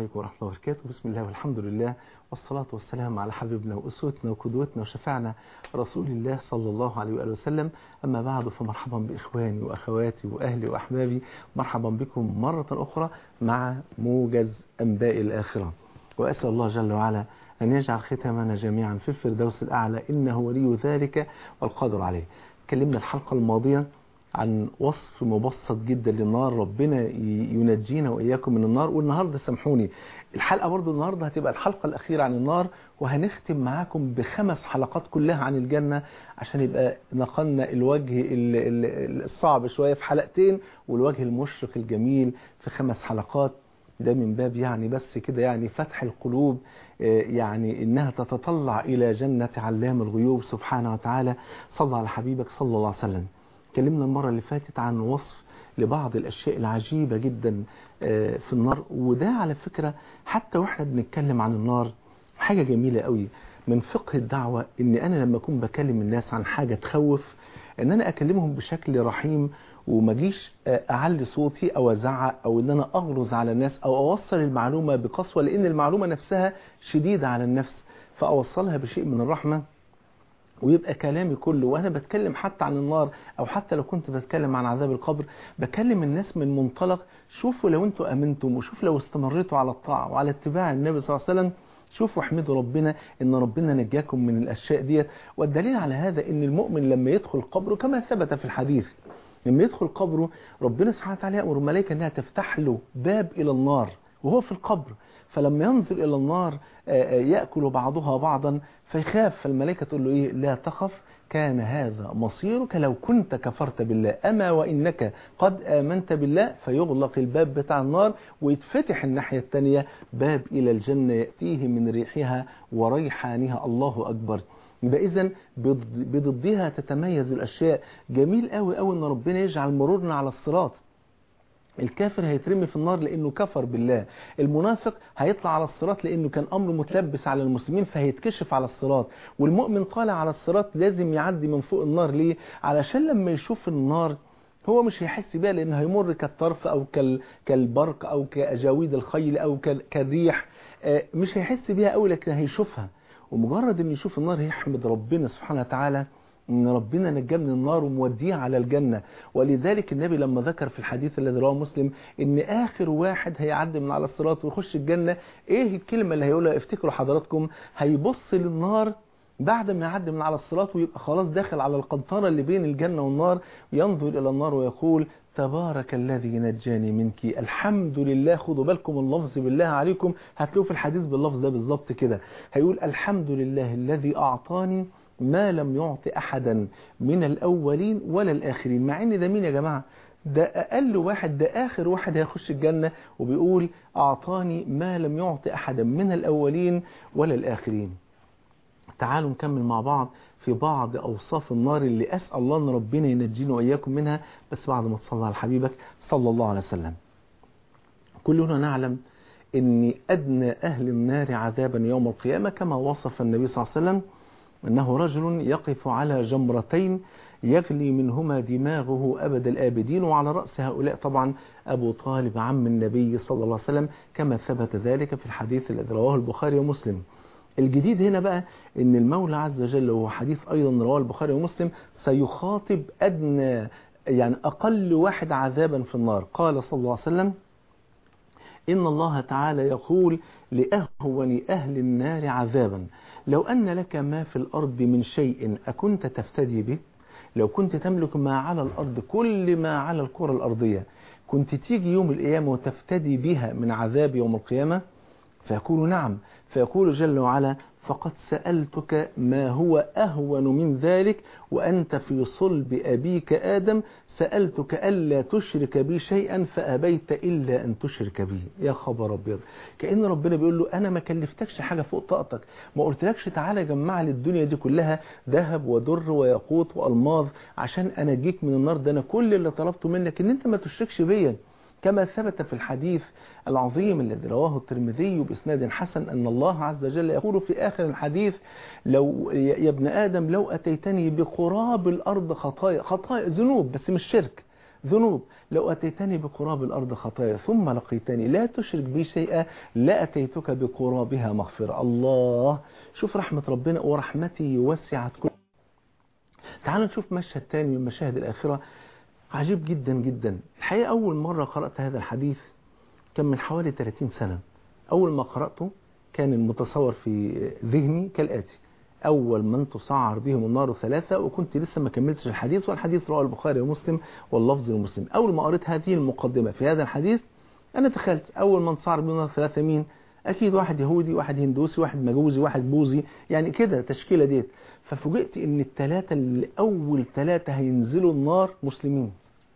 عليكم ورحمة الله وبركاته بسم الله والحمد لله والصلاة والسلام على حبيبنا وأسوتنا وقدوتنا وشفعنا رسول الله صلى الله عليه وآله وسلم أما بعد فمرحبا بإخواني وأخواتي وأهلي وأحبابي مرحبا بكم مرة أخرى مع موجز أنباء الآخرة وأسأل الله جل وعلا أن يجعل ختامنا جميعا في الفردوس الأعلى إنه ولي ذلك والقادر عليه تكلمنا الحلقة الماضية عن وصف مبسط جدا للنار ربنا ينجينا وإياكم من النار والنهاردة سامحوني الحلقة برضو النهاردة هتبقى الحلقة الأخيرة عن النار وهنختم معاكم بخمس حلقات كلها عن الجنة عشان يبقى نقلنا الوجه الصعب شوية في حلقتين والوجه المشرق الجميل في خمس حلقات ده من باب يعني بس كده يعني فتح القلوب يعني انها تتطلع الى جنة علام الغيوب سبحانه وتعالى صلى على حبيبك صلى الله عليه وسلم اتكلمنا المرة اللي فاتت عن وصف لبعض الأشياء العجيبة جدا في النار وده على فكرة حتى واحنا بنتكلم عن النار حاجة جميلة قوي من فقه الدعوة ان انا لما اكون بكلم الناس عن حاجة تخوف ان انا اكلمهم بشكل رحيم وما اجيش اعلي صوتي او ازعق او ان انا اغرز على الناس او اوصل المعلومة بقسوة لان المعلومة نفسها شديدة على النفس فاوصلها بشيء من الرحمة ويبقى كلامي كله وانا بتكلم حتى عن النار او حتى لو كنت بتكلم عن عذاب القبر بكلم الناس من منطلق شوفوا لو انتوا امنتم وشوف لو استمريتوا على الطاعة وعلى اتباع النبي صلى الله عليه وسلم شوفوا احمدوا ربنا ان ربنا نجاكم من الاشياء ديت والدليل على هذا ان المؤمن لما يدخل قبره كما ثبت في الحديث لما يدخل قبره ربنا سبحانه وتعالى يأمر الملائكة انها تفتح له باب الى النار وهو في القبر فلما ينظر إلى النار يأكل بعضها بعضا فيخاف فالملائكة تقول له إيه لا تخف كان هذا مصيرك لو كنت كفرت بالله أما وإنك قد آمنت بالله فيغلق الباب بتاع النار ويتفتح الناحية الثانية باب إلى الجنة يأتيه من ريحها وريحانها الله أكبر يبقى إذا بضدها تتميز الأشياء جميل قوي قوي أن ربنا يجعل مرورنا على الصراط الكافر هيترمي في النار لانه كفر بالله المنافق هيطلع على الصراط لانه كان امر متلبس على المسلمين فهيتكشف على الصراط والمؤمن طالع على الصراط لازم يعدي من فوق النار ليه علشان لما يشوف النار هو مش هيحس بيها لانه هيمر كالطرف او كالبرق او كاجاويد الخيل او كالريح مش هيحس بيها قوي لكن هيشوفها ومجرد ان يشوف النار يحمد ربنا سبحانه وتعالى ان ربنا نجاه من النار وموديه على الجنة ولذلك النبي لما ذكر في الحديث الذي رواه مسلم ان اخر واحد هيعدي من على الصراط ويخش الجنة ايه الكلمة اللي هيقولها افتكروا حضراتكم هيبص للنار بعد ما يعدي من على الصراط ويبقى خلاص داخل على القنطرة اللي بين الجنة والنار ينظر الى النار ويقول تبارك الذي نجاني منك الحمد لله خدوا بالكم اللفظ بالله عليكم هتلاقوا في الحديث باللفظ ده بالظبط كده هيقول الحمد لله الذي اعطاني ما لم يعط أحدا من الأولين ولا الآخرين مع ان ده مين يا جماعة ده أقل واحد ده آخر واحد هيخش الجنة وبيقول أعطاني ما لم يعط أحدا من الأولين ولا الآخرين تعالوا نكمل مع بعض في بعض أوصاف النار اللي أسأل الله أن ربنا ينجينا وإياكم منها بس بعد ما تصلى على حبيبك صلى الله عليه وسلم كلنا نعلم أن أدنى أهل النار عذابا يوم القيامة كما وصف النبي صلى الله عليه وسلم أنه رجل يقف على جمرتين يغلي منهما دماغه أبد الآبدين وعلى رأس هؤلاء طبعا أبو طالب عم النبي صلى الله عليه وسلم كما ثبت ذلك في الحديث الذي رواه البخاري ومسلم الجديد هنا بقى ان المولى عز وجل وهو حديث ايضا رواه البخاري ومسلم سيخاطب ادنى يعني اقل واحد عذابا في النار قال صلى الله عليه وسلم إن الله تعالى يقول لأهون أهل النار عذابا لو أن لك ما في الأرض من شيء أكنت تفتدي به لو كنت تملك ما على الأرض كل ما على الكرة الأرضية كنت تيجي يوم القيامة وتفتدي بها من عذاب يوم القيامة فيقول نعم فيقول جل وعلا فقد سألتك ما هو أهون من ذلك وأنت في صلب أبيك آدم سألتك ألا تشرك بي شيئا فأبيت إلا أن تشرك بي يا خبر أبيض كأن ربنا بيقول له أنا ما كلفتكش حاجة فوق طاقتك ما قلتلكش تعالى جمع لي الدنيا دي كلها ذهب ودر وياقوت وألماظ عشان أنا أجيك من النار ده أنا كل اللي طلبته منك إن أنت ما تشركش بيا كما ثبت في الحديث العظيم الذي رواه الترمذي بإسناد حسن أن الله عز وجل يقول في آخر الحديث لو يا ابن آدم لو أتيتني بقراب الأرض خطايا خطايا ذنوب بس مش شرك ذنوب لو أتيتني بقراب الأرض خطايا ثم لقيتني لا تشرك بي شيئا لا أتيتك بقرابها مغفرة الله شوف رحمة ربنا ورحمتي وسعت كل تعالوا نشوف مشهد تاني من مشاهد الآخرة عجيب جدا جدا الحقيقة أول مرة قرأت هذا الحديث كان من حوالي 30 سنة أول ما قرأته كان المتصور في ذهني كالآتي أول من تسعر بهم النار ثلاثة وكنت لسه ما كملتش الحديث والحديث رواه البخاري ومسلم واللفظ المسلم أول ما قريت هذه المقدمة في هذا الحديث أنا تخيلت أول من تسعر بهم النار ثلاثة مين أكيد واحد يهودي واحد هندوسي واحد مجوزي واحد بوذي يعني كده تشكيلة ديت ففوجئت ان الثلاثة اللي أول ثلاثة هينزلوا النار مسلمين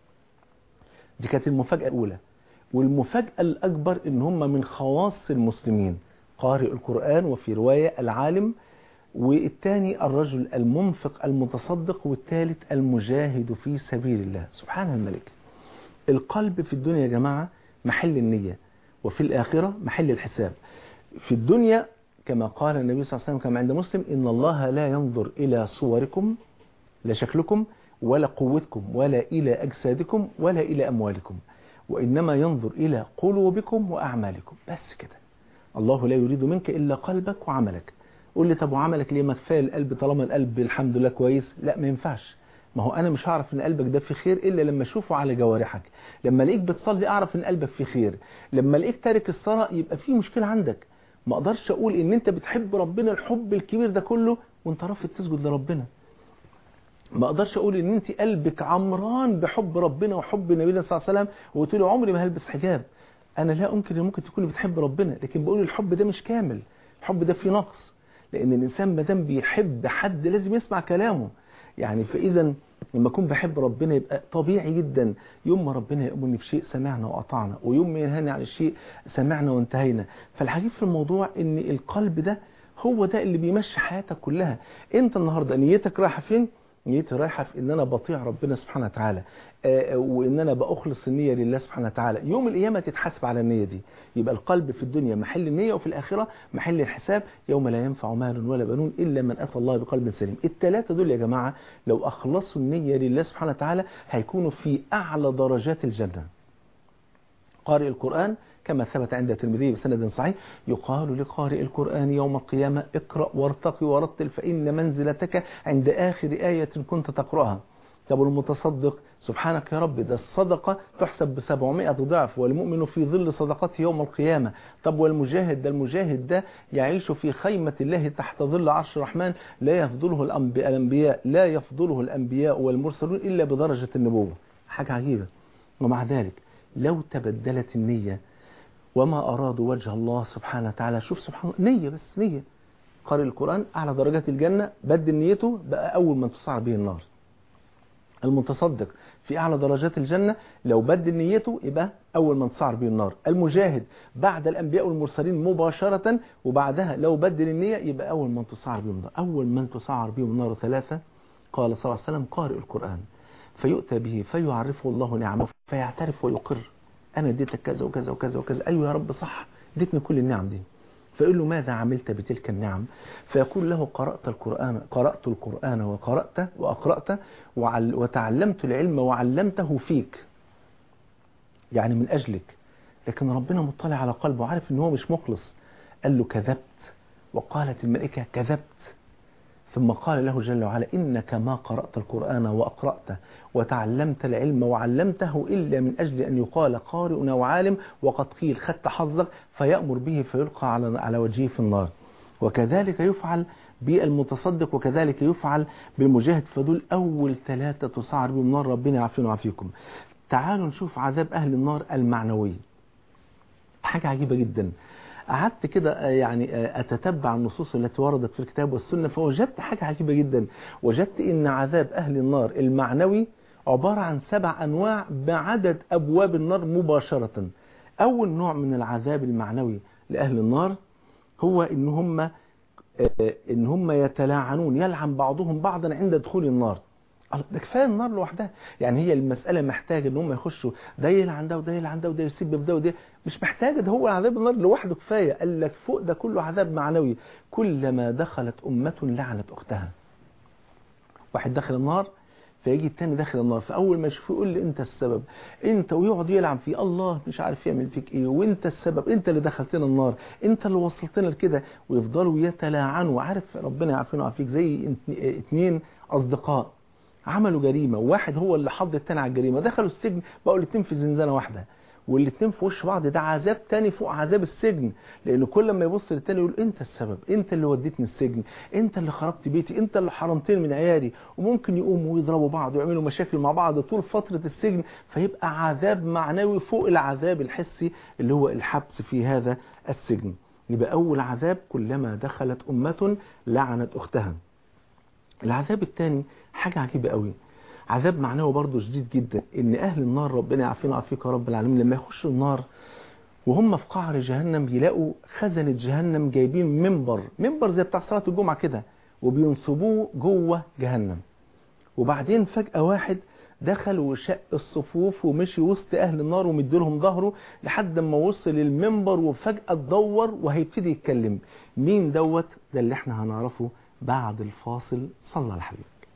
دي كانت المفاجأة الأولى والمفاجأة الأكبر ان هم من خواص المسلمين قارئ القرآن وفي رواية العالم والثاني الرجل المنفق المتصدق والثالث المجاهد في سبيل الله سبحان الملك القلب في الدنيا يا جماعة محل النية وفي الآخرة محل الحساب في الدنيا كما قال النبي صلى الله عليه وسلم كما عند مسلم إن الله لا ينظر إلى صوركم لا شكلكم ولا قوتكم ولا إلى أجسادكم ولا إلى أموالكم وإنما ينظر إلى قلوبكم وأعمالكم بس كده الله لا يريد منك إلا قلبك وعملك قول لي طب وعملك ليه ما كفايه القلب طالما القلب الحمد لله كويس لا ما ينفعش ما هو انا مش هعرف ان قلبك ده في خير الا لما اشوفه على جوارحك لما الاقيك بتصلي اعرف ان قلبك في خير لما الاقيك تارك الصلاه يبقى في مشكله عندك ما اقدرش اقول ان انت بتحب ربنا الحب الكبير ده كله وانت رافض تسجد لربنا ما اقدرش اقول ان انت قلبك عمران بحب ربنا وحب نبينا صلى الله عليه وسلم وقلت له عمري ما هلبس حجاب انا لا انكر ان ممكن تكوني بتحب ربنا لكن بقول الحب ده مش كامل الحب ده فيه نقص لان الانسان ما دام بيحب حد لازم يسمع كلامه يعني فاذا لما اكون بحب ربنا يبقى طبيعي جدا يوم ما ربنا يأمرني بشيء سمعنا وأطعنا ويوم ما ينهاني عن الشيء سمعنا وانتهينا فالعجيب في الموضوع ان القلب ده هو ده اللي بيمشي حياتك كلها انت النهارده نيتك رايحه فين نيتي رايحه في ان انا بطيع ربنا سبحانه وتعالى آه وان انا باخلص النيه لله سبحانه وتعالى يوم القيامه تتحاسب على النيه دي يبقى القلب في الدنيا محل النيه وفي الاخره محل الحساب يوم لا ينفع مال ولا بنون الا من اتى الله بقلب سليم الثلاثه دول يا جماعه لو اخلصوا النيه لله سبحانه وتعالى هيكونوا في اعلى درجات الجنه قارئ القرآن كما ثبت عند الترمذي بسند صحيح يقال لقارئ القرآن يوم القيامة اقرأ وارتقي ورتل فإن منزلتك عند آخر آية كنت تقرأها طب المتصدق سبحانك يا رب ده الصدقة تحسب بسبعمائة ضعف والمؤمن في ظل صدقته يوم القيامة طب والمجاهد ده المجاهد ده يعيش في خيمة الله تحت ظل عرش الرحمن لا يفضله الأنبياء لا يفضله الأنبياء والمرسلون إلا بدرجة النبوة حاجة عجيبة ومع ذلك لو تبدلت النية وما أرادوا وجه الله سبحانه وتعالى شوف سبحان الله نية بس نية قارئ القرآن أعلى درجات الجنة بدل نيته بقى أول من تصعر به النار المتصدق في أعلى درجات الجنة لو بدل نيته يبقى أول من تصعر به النار المجاهد بعد الأنبياء والمرسلين مباشرة وبعدها لو بدل النية يبقى أول من تصعر به النار أول من تصعر به النار ثلاثة قال صلى الله عليه وسلم قارئ القرآن فيؤتى به فيعرفه الله نعمه فيعترف ويقر أنا اديتك كذا وكذا وكذا وكذا أيوة يا رب صح اديتني كل النعم دي فيقول له ماذا عملت بتلك النعم فيقول له قرأت القرآن قرأت القرآن وقرأت وأقرأت وعل وتعلمت العلم وعلمته فيك يعني من أجلك لكن ربنا مطلع على قلبه عارف ان هو مش مخلص قال له كذبت وقالت الملائكة كذبت ثم قال له جل وعلا إنك ما قرأت القرآن وأقرأته وتعلمت العلم وعلمته إلا من أجل أن يقال قارئ أو عالم وقد قيل خدت حظك فيأمر به فيلقى على على وجهه في النار وكذلك يفعل بالمتصدق وكذلك يفعل بالمجاهد فدول أول ثلاثة تصعر بهم النار ربنا يعافينا ويعافيكم تعالوا نشوف عذاب أهل النار المعنوي حاجة عجيبة جدا قعدت كده يعني أتتبع النصوص التي وردت في الكتاب والسنة فوجدت حاجة عجيبة جدا وجدت إن عذاب أهل النار المعنوي عبارة عن سبع أنواع بعدد أبواب النار مباشرة أول نوع من العذاب المعنوي لأهل النار هو إن هم إن هم يتلاعنون يلعن بعضهم بعضا عند دخول النار ده كفايه النار لوحدها يعني هي المساله محتاجه ان هم يخشوا ده يلعن ده وده يلعن ده وده يسب بده وده مش محتاجه ده هو عذاب النار لوحده كفايه قال لك فوق ده كله عذاب معنوي كلما دخلت امه لعنت اختها واحد دخل النار فيجي التاني داخل النار فاول ما يشوفه يقول لي انت السبب انت ويقعد يلعب فيه الله مش عارف يعمل فيك ايه وانت السبب انت اللي دخلتنا النار انت اللي وصلتنا لكده ويفضلوا يتلاعنوا عارف ربنا يعافينا ويعافيك زي اتنين اصدقاء عملوا جريمه وواحد هو اللي حض التاني على الجريمه دخلوا السجن بقوا الاتنين في زنزانه واحده والاتنين في وش بعض ده عذاب تاني فوق عذاب السجن لان كل ما يبص للتاني يقول انت السبب انت اللي وديتني السجن انت اللي خربت بيتي انت اللي حرمتني من عيالي وممكن يقوموا ويضربوا بعض ويعملوا مشاكل مع بعض طول فترة السجن فيبقى عذاب معنوي فوق العذاب الحسي اللي هو الحبس في هذا السجن يبقى اول عذاب كلما دخلت امة لعنت اختها العذاب الثاني حاجة عجيبة قوي عذاب معنوي برضه شديد جدا ان اهل النار ربنا يعافينا ويعافيك يا رب العالمين لما يخشوا النار وهم في قعر جهنم يلاقوا خزنة جهنم جايبين منبر منبر زي بتاع صلاة الجمعة كده وبينصبوه جوه جهنم وبعدين فجأة واحد دخل وشق الصفوف ومشي وسط اهل النار ومديلهم ظهره لحد ما وصل المنبر وفجأة اتدور وهيبتدي يتكلم مين دوت ده اللي احنا هنعرفه بعد الفاصل صلى على حبيبك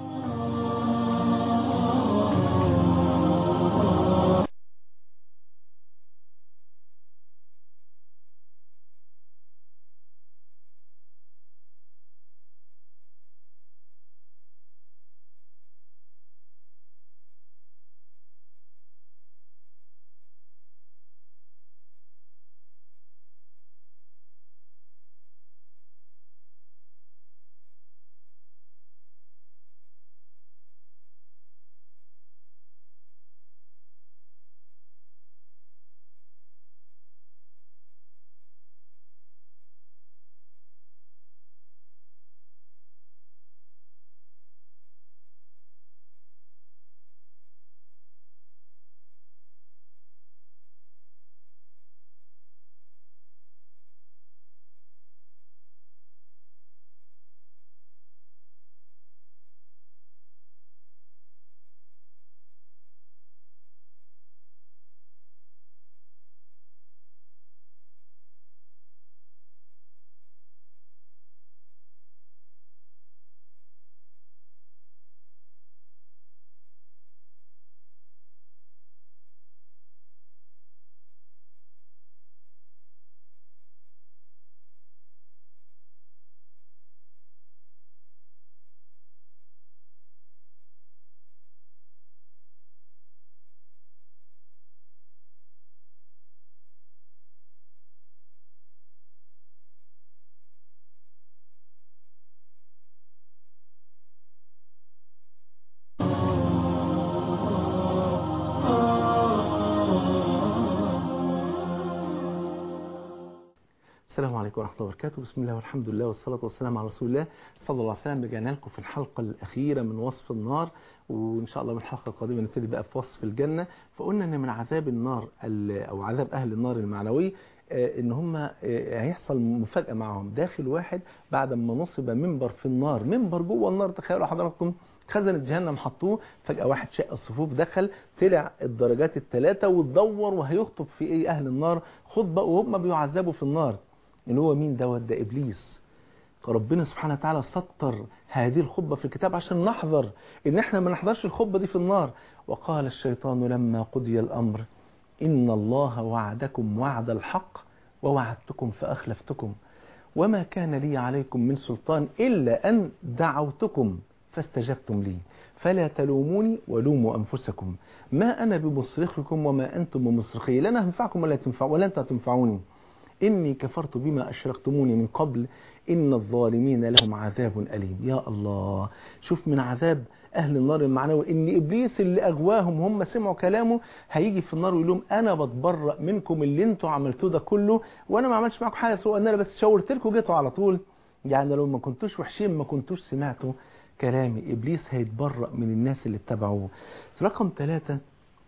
السلام عليكم ورحمة الله وبركاته بسم الله والحمد لله والصلاة والسلام على رسول الله صلى الله عليه وسلم رجعنا لكم في الحلقة الأخيرة من وصف النار وإن شاء الله من الحلقة القادمة نبتدي بقى في وصف الجنة فقلنا إن من عذاب النار أو عذاب أهل النار المعنوي ان هم هيحصل مفاجأة معهم داخل واحد بعد ما نصب منبر في النار منبر جوه النار تخيلوا حضراتكم خزنة جهنم حطوه فجأة واحد شق الصفوف دخل طلع الدرجات الثلاثة وتدور وهيخطب في ايه اهل النار خطبة وهم بيعذبوا في النار اللي هو مين دوت ده ابليس ربنا سبحانه وتعالى سطر هذه الخطبة في الكتاب عشان نحذر ان احنا ما نحضرش الخطبة دي في النار وقال الشيطان لما قضي الامر إن الله وعدكم وعد الحق ووعدتكم فأخلفتكم وما كان لي عليكم من سلطان إلا أن دعوتكم فاستجبتم لي فلا تلوموني ولوموا أنفسكم ما أنا بمصرخكم وما أنتم بمصرخي لن أنفعكم ولا تنفع ولا أنت تنفعوني إني كفرت بما أشركتموني من قبل إن الظالمين لهم عذاب أليم يا الله شوف من عذاب أهل النار المعنوي إن إبليس اللي أغواهم هم سمعوا كلامه هيجي في النار ويقول لهم أنا بتبرأ منكم اللي انتوا عملتوه ده كله وأنا ما عملتش معاكم حاجة سوى أن أنا بس شاورت لكم جيتوا على طول يعني لو ما كنتوش وحشين ما كنتوش سمعتوا كلامي إبليس هيتبرأ من الناس اللي اتبعوه رقم ثلاثة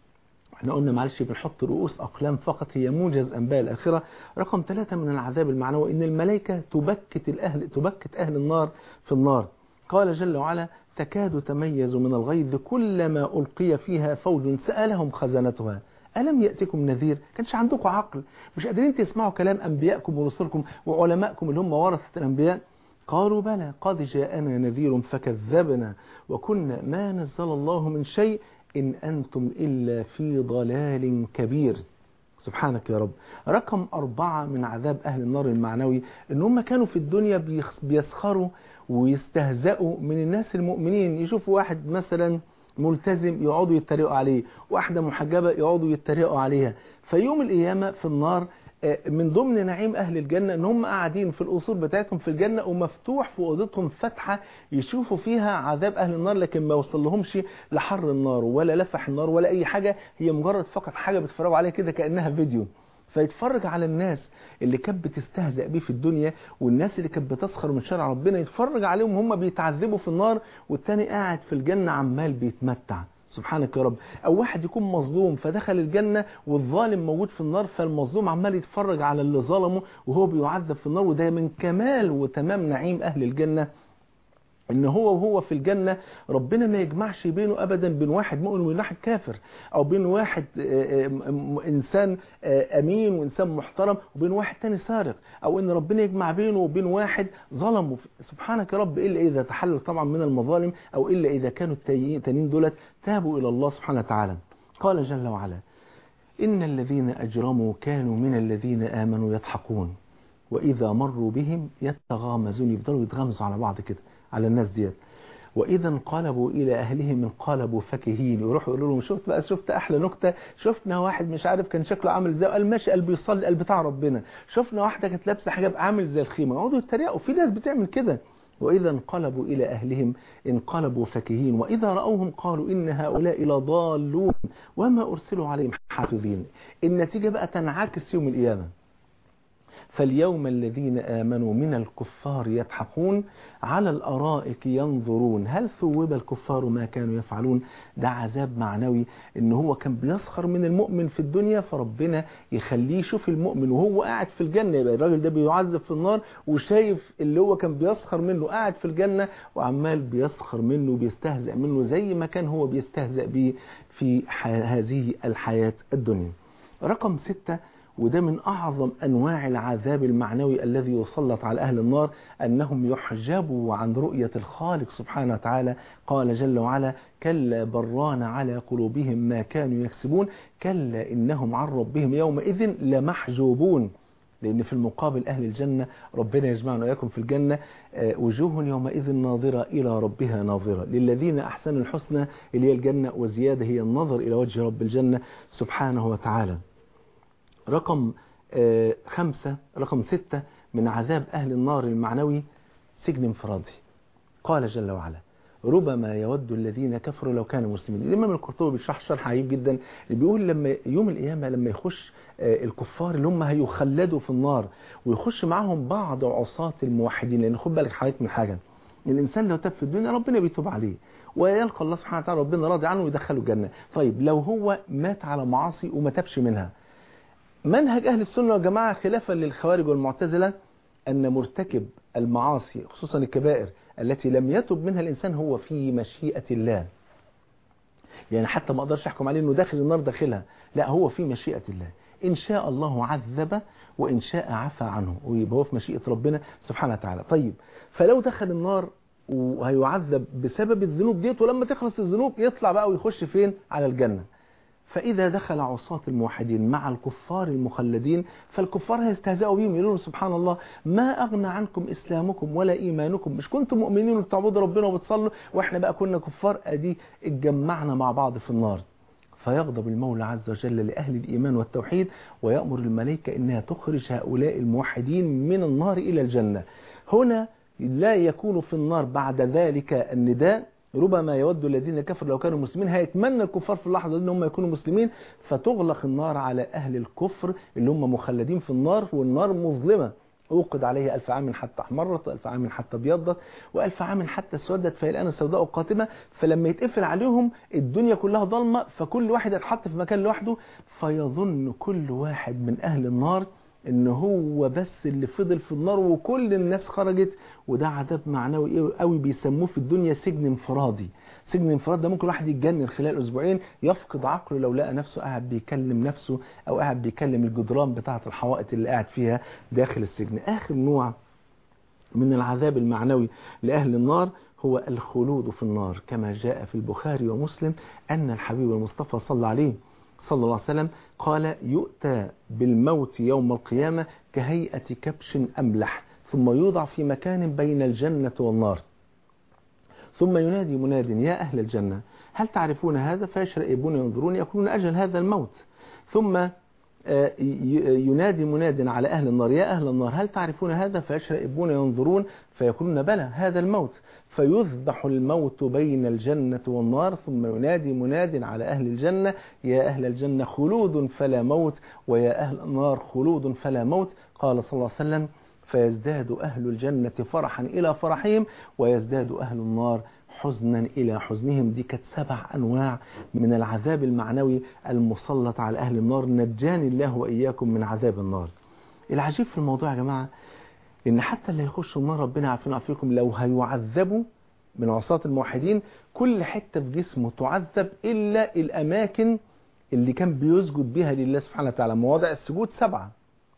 احنا قلنا معلش بنحط رؤوس أقلام فقط هي موجز أنباء الآخرة رقم ثلاثة من العذاب المعنوي إن الملائكة تبكت الأهل تبكت أهل النار في النار قال جل وعلا تكاد تميز من الغيظ كلما ألقي فيها فوج سألهم خزنتها ألم يأتكم نذير كانش عندكم عقل مش قادرين تسمعوا كلام أنبيائكم ورسلكم وعلمائكم اللي هم ورثة الأنبياء قالوا بلى قد جاءنا نذير فكذبنا وكنا ما نزل الله من شيء إن أنتم إلا في ضلال كبير سبحانك يا رب رقم أربعة من عذاب أهل النار المعنوي إن هم كانوا في الدنيا بيسخروا ويستهزئوا من الناس المؤمنين يشوفوا واحد مثلا ملتزم يقعدوا يتريقوا عليه واحدة محجبة يقعدوا يتريقوا عليها فيوم القيامة في النار من ضمن نعيم أهل الجنة ان هم قاعدين في القصور بتاعتهم في الجنة ومفتوح في أوضتهم فتحة يشوفوا فيها عذاب أهل النار لكن ما وصل لهمش لحر النار ولا لفح النار ولا أي حاجة هي مجرد فقط حاجة بتفرجوا عليها كده كأنها فيديو فيتفرج على الناس اللي كانت بتستهزأ بيه في الدنيا والناس اللي كانت بتسخر من شرع ربنا يتفرج عليهم هم بيتعذبوا في النار والتاني قاعد في الجنة عمال بيتمتع سبحانك يا رب او واحد يكون مظلوم فدخل الجنة والظالم موجود في النار فالمظلوم عمال يتفرج على اللي ظلمه وهو بيعذب في النار وده من كمال وتمام نعيم اهل الجنة ان هو وهو في الجنة ربنا ما يجمعش بينه ابدا بين واحد مؤمن وبين واحد كافر او بين واحد انسان امين وانسان محترم وبين واحد تاني سارق او ان ربنا يجمع بينه وبين واحد ظلم سبحانك يا رب الا اذا تحلل طبعا من المظالم او الا اذا كانوا التانيين دولت تابوا الى الله سبحانه وتعالى قال جل وعلا ان الذين اجرموا كانوا من الذين امنوا يضحكون واذا مروا بهم يتغامزون يفضلوا يتغامزوا على بعض كده على الناس ديت واذا انقلبوا الى اهلهم انقلبوا فكهين يروحوا يقولوا لهم شفت بقى شفت احلى نكته شفنا واحد مش عارف كان شكله عامل ازاي قال ماشي قال بيصلي قال بتاع ربنا شفنا واحده كانت لابسه حجاب عامل زي الخيمه يقعدوا يتريقوا في ناس بتعمل كده واذا انقلبوا الى اهلهم انقلبوا فكهين واذا راوهم قالوا ان هؤلاء لضالون وما ارسلوا عليهم حافظين النتيجه بقى تنعكس يوم القيامه فاليوم الذين آمنوا من الكفار يضحكون على الأرائك ينظرون هل ثوب الكفار ما كانوا يفعلون ده عذاب معنوي ان هو كان بيسخر من المؤمن في الدنيا فربنا يخليه يشوف المؤمن وهو قاعد في الجنة يبقى الراجل ده بيعذب في النار وشايف اللي هو كان بيسخر منه قاعد في الجنة وعمال بيسخر منه وبيستهزأ منه زي ما كان هو بيستهزأ بيه في هذه الحياة الدنيا رقم ستة وده من أعظم أنواع العذاب المعنوي الذي يسلط على أهل النار أنهم يحجبوا عن رؤية الخالق سبحانه وتعالى قال جل وعلا كلا بران على قلوبهم ما كانوا يكسبون كلا إنهم عن ربهم يومئذ لمحجوبون لأن في المقابل أهل الجنة ربنا يجمعنا وإياكم في الجنة وجوه يومئذ ناظرة إلى ربها ناظرة للذين أحسنوا الحسنى اللي هي الجنة وزيادة هي النظر إلى وجه رب الجنة سبحانه وتعالى رقم خمسة رقم ستة من عذاب أهل النار المعنوي سجن انفرادي قال جل وعلا ربما يود الذين كفروا لو كانوا مسلمين الإمام القرطبي بيشرح شرح عجيب جدا اللي بيقول لما يوم القيامة لما يخش الكفار اللي هم هيخلدوا في النار ويخش معاهم بعض عصاة الموحدين لأن خد بالك حضرتك من حاجة الإنسان لو تاب في الدنيا ربنا بيتوب عليه ويلقى الله سبحانه وتعالى ربنا راضي عنه ويدخله الجنة طيب لو هو مات على معاصي وما تابش منها منهج أهل السنة والجماعة خلافا للخوارج والمعتزلة أن مرتكب المعاصي خصوصا الكبائر التي لم يتب منها الإنسان هو في مشيئة الله يعني حتى ما أقدرش أحكم عليه أنه داخل النار داخلها لا هو في مشيئة الله إن شاء الله عذب وإن شاء عفى عنه ويبقى هو في مشيئة ربنا سبحانه وتعالى طيب فلو دخل النار وهيعذب بسبب الذنوب ديت ولما تخلص الذنوب يطلع بقى ويخش فين على الجنة فإذا دخل عصاة الموحدين مع الكفار المخلدين فالكفار هيستهزئوا بهم يقولون سبحان الله ما أغنى عنكم إسلامكم ولا إيمانكم مش كنتم مؤمنين وبتعبدوا ربنا وبتصلوا وإحنا بقى كنا كفار أدي اتجمعنا مع بعض في النار فيغضب المولى عز وجل لأهل الإيمان والتوحيد ويأمر الملائكة إنها تخرج هؤلاء الموحدين من النار إلى الجنة هنا لا يكون في النار بعد ذلك النداء ربما يود الذين كفروا لو كانوا مسلمين هيتمنى الكفار في اللحظة دي ان هم يكونوا مسلمين فتغلق النار على أهل الكفر اللي هم مخلدين في النار والنار مظلمة أوقد عليه ألف عام حتى احمرت وألف عام حتى ابيضت وألف عام حتى اسودت فهي الآن السوداء قاتمة فلما يتقفل عليهم الدنيا كلها ضلمة فكل واحد يتحط في مكان لوحده فيظن كل واحد من أهل النار ان هو بس اللي فضل في النار وكل الناس خرجت وده عذاب معنوي قوي بيسموه في الدنيا سجن انفرادي سجن انفراد ده ممكن واحد يتجنن خلال اسبوعين يفقد عقله لو لقى نفسه قاعد بيكلم نفسه او قاعد بيكلم الجدران بتاعه الحوائط اللي قاعد فيها داخل السجن اخر نوع من العذاب المعنوي لأهل النار هو الخلود في النار كما جاء في البخاري ومسلم أن الحبيب المصطفى صلى عليه صلى الله عليه وسلم قال يؤتى بالموت يوم القيامة كهيئة كبش أملح ثم يوضع في مكان بين الجنة والنار ثم ينادي مناد يا أهل الجنة هل تعرفون هذا فيشرئبون ينظرون يقولون أجل هذا الموت ثم ينادي مناد على أهل النار يا أهل النار هل تعرفون هذا فيشرئبون ينظرون فيقولون بلى هذا الموت فيذبح الموت بين الجنة والنار ثم ينادي مناد على أهل الجنة يا أهل الجنة خلود فلا موت ويا أهل النار خلود فلا موت قال صلى الله عليه وسلم فيزداد أهل الجنة فرحا إلى فرحهم ويزداد أهل النار حزنا إلى حزنهم دي كانت سبع أنواع من العذاب المعنوي المسلط على أهل النار نجاني الله وإياكم من عذاب النار العجيب في الموضوع يا جماعة إن حتى اللي يخشوا النار ربنا عافينا وعافيكم لو هيعذبوا من عصاة الموحدين كل حتة في جسمه تعذب إلا الأماكن اللي كان بيسجد بها لله سبحانه وتعالى مواضع السجود سبعة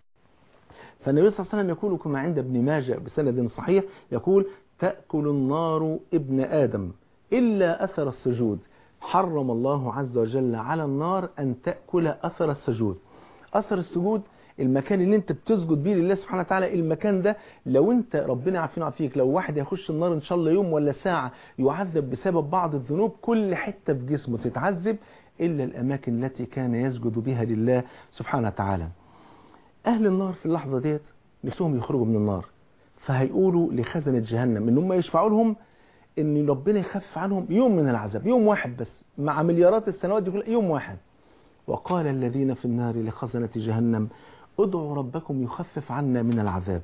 فالنبي صلى الله عليه وسلم يقول كما عند ابن ماجه بسند صحيح يقول تأكل النار ابن آدم إلا أثر السجود حرم الله عز وجل على النار أن تأكل أثر السجود أثر السجود المكان اللي انت بتسجد بيه لله سبحانه وتعالى المكان ده لو انت ربنا عافينا عافيك لو واحد يخش النار ان شاء الله يوم ولا ساعة يعذب بسبب بعض الذنوب كل حتة في جسمه تتعذب إلا الأماكن التي كان يسجد بها لله سبحانه وتعالى أهل النار في اللحظة ديت نفسهم يخرجوا من النار فهيقولوا لخزنة جهنم ان هم يشفعوا لهم ان ربنا يخفف عنهم يوم من العذاب يوم واحد بس مع مليارات السنوات دي كلها يوم واحد وقال الذين في النار لخزنة جهنم ادعوا ربكم يخفف عنا من العذاب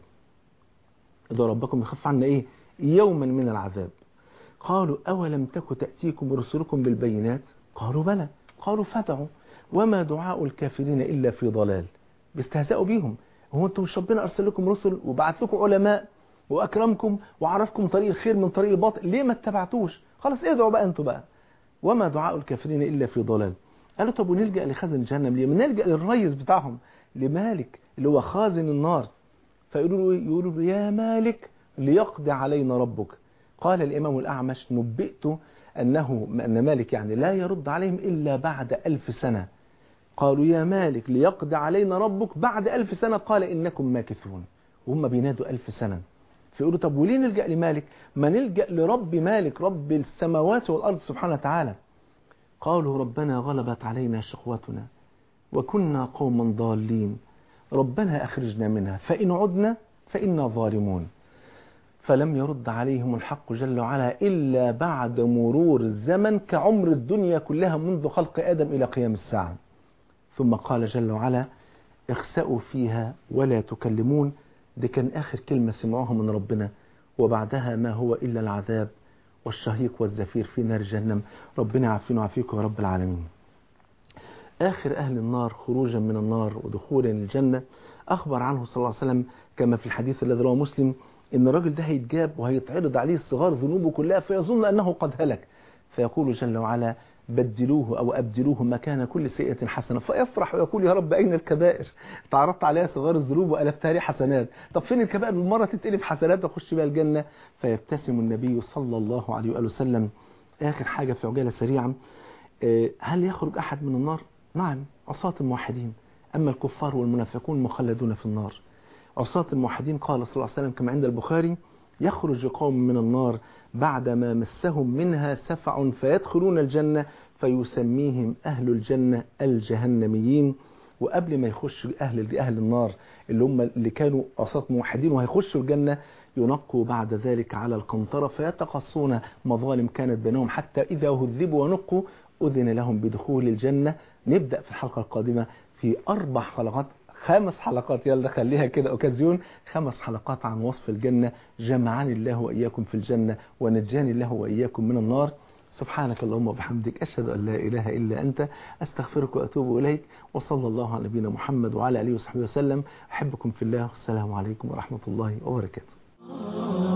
ادعوا ربكم يخفف عنا ايه يوما من العذاب قالوا أولم تك تأتيكم رسلكم بالبينات قالوا بلى قالوا فدعوا وما دعاء الكافرين إلا في ضلال بيستهزئوا بيهم هو انتم مش ربنا ارسل لكم رسل وبعت لكم علماء واكرمكم وعرفكم طريق الخير من طريق الباطل ليه ما اتبعتوش خلاص ادعوا بقى انتوا بقى وما دعاء الكافرين الا في ضلال قالوا طب ونلجا لخزن جهنم ليه نلجا للريس بتاعهم لمالك اللي هو خازن النار فيقولوا له يقولوا له يا مالك ليقضي علينا ربك قال الامام الاعمش نبئت انه ان مالك يعني لا يرد عليهم الا بعد ألف سنه قالوا يا مالك ليقضي علينا ربك بعد ألف سنة قال إنكم ماكثون وهم بينادوا ألف سنة فيقولوا طب وليه نلجأ لمالك ما نلجأ لرب مالك رب السماوات والأرض سبحانه وتعالى قالوا ربنا غلبت علينا شقوتنا وكنا قوما ضالين ربنا أخرجنا منها فإن عدنا فإنا ظالمون فلم يرد عليهم الحق جل وعلا إلا بعد مرور الزمن كعمر الدنيا كلها منذ خلق آدم إلى قيام الساعة ثم قال جل وعلا اخسأوا فيها ولا تكلمون دي كان آخر كلمة سمعوها من ربنا وبعدها ما هو إلا العذاب والشهيق والزفير في نار جهنم ربنا عافينا وعافيكم يا رب العالمين آخر أهل النار خروجا من النار ودخولا الجنة أخبر عنه صلى الله عليه وسلم كما في الحديث الذي رواه مسلم إن الراجل ده هيتجاب وهيتعرض عليه صغار ذنوبه كلها فيظن أنه قد هلك فيقول جل وعلا بدلوه أو أبدلوه مكان كل سيئة حسنة فيفرح ويقول يا رب أين الكبائر تعرضت عليها صغار الذنوب وألفتها لي حسنات طب فين الكبائر بالمرة تتقلب حسنات وأخش بها الجنة فيبتسم النبي صلى الله عليه وآله وسلم آخر حاجة في عجالة سريعا هل يخرج أحد من النار نعم عصاة الموحدين أما الكفار والمنافقون مخلدون في النار عصاة الموحدين قال صلى الله عليه وسلم كما عند البخاري يخرج قوم من النار بعدما مسهم منها سفع فيدخلون الجنة فيسميهم أهل الجنة الجهنميين وقبل ما يخش أهل أهل النار اللي هم اللي كانوا أصات موحدين وهيخشوا الجنة ينقوا بعد ذلك على القنطرة فيتقصون مظالم كانت بينهم حتى إذا هذبوا ونقوا أذن لهم بدخول الجنة نبدأ في الحلقة القادمة في أربع حلقات خمس حلقات يلا خليها كده اوكازيون خمس حلقات عن وصف الجنة جمعني الله وإياكم في الجنة ونجاني الله وإياكم من النار سبحانك اللهم وبحمدك أشهد أن لا إله إلا أنت أستغفرك وأتوب إليك وصلى الله على نبينا محمد وعلى آله وصحبه وسلم أحبكم في الله والسلام عليكم ورحمة الله وبركاته